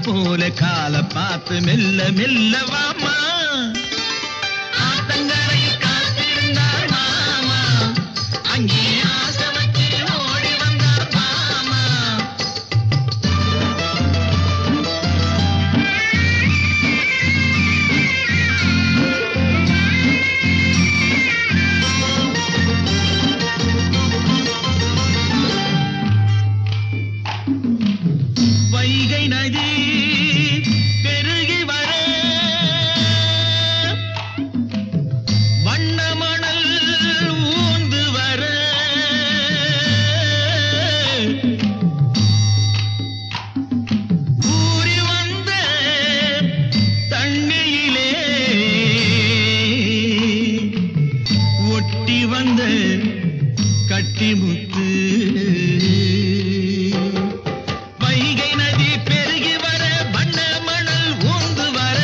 போல கால பார்த்து மெல்ல மெல்ல வாமா ஆத்தங்கரையில் காத்திருந்தார் மாமா அங்கே ஆசை வச்சு ஓடி வந்தார் மாமா வைகை நதி பெருகி வர வண்ணமணல் ஊந்து வர ஊறி வந்த தண்ணியிலே ஒட்டி வந்த கட்டிமுத்து வைகை நதி பெருகி வர வண்ண மணல் ஊந்து வர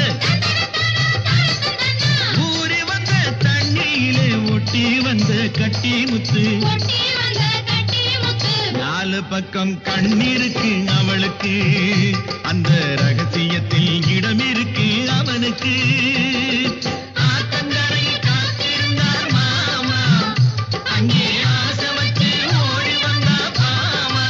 ஊறி வந்த தண்ணியிலே ஒட்டி வந்த கட்டி முத்து ஒட்டி வந்த கட்டி முத்து நாலு பக்கம் கண்ணிருக்கு அவளுக்கு அந்த ரகசியத்தில் இடம் இருக்கு அவனுக்கு ஆத்தங்கரையில் காத்திருந்தார் மாமா அங்கே ஆசை வச்சு ஓடி வந்தா பாமா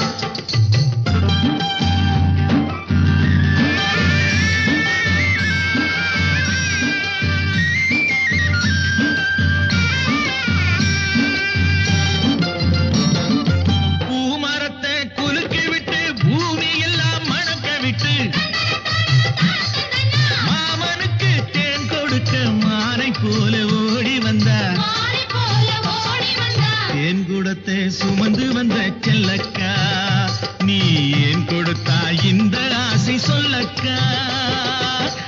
பூமரத்தை குலுக்கி விட்டு பூமி எல்லாம் மணக்க விட்டு மாமனுக்கு தேன் கொடுக்க மானை போல ஓடி வந்தார் மாறி போல ஓடி வந்தார் தேன் குடத்தை சுமந்து வந்த செல்லக்கா நீ ஏன் கொடுத்தா இந்த ஆசை சொல்லக்கா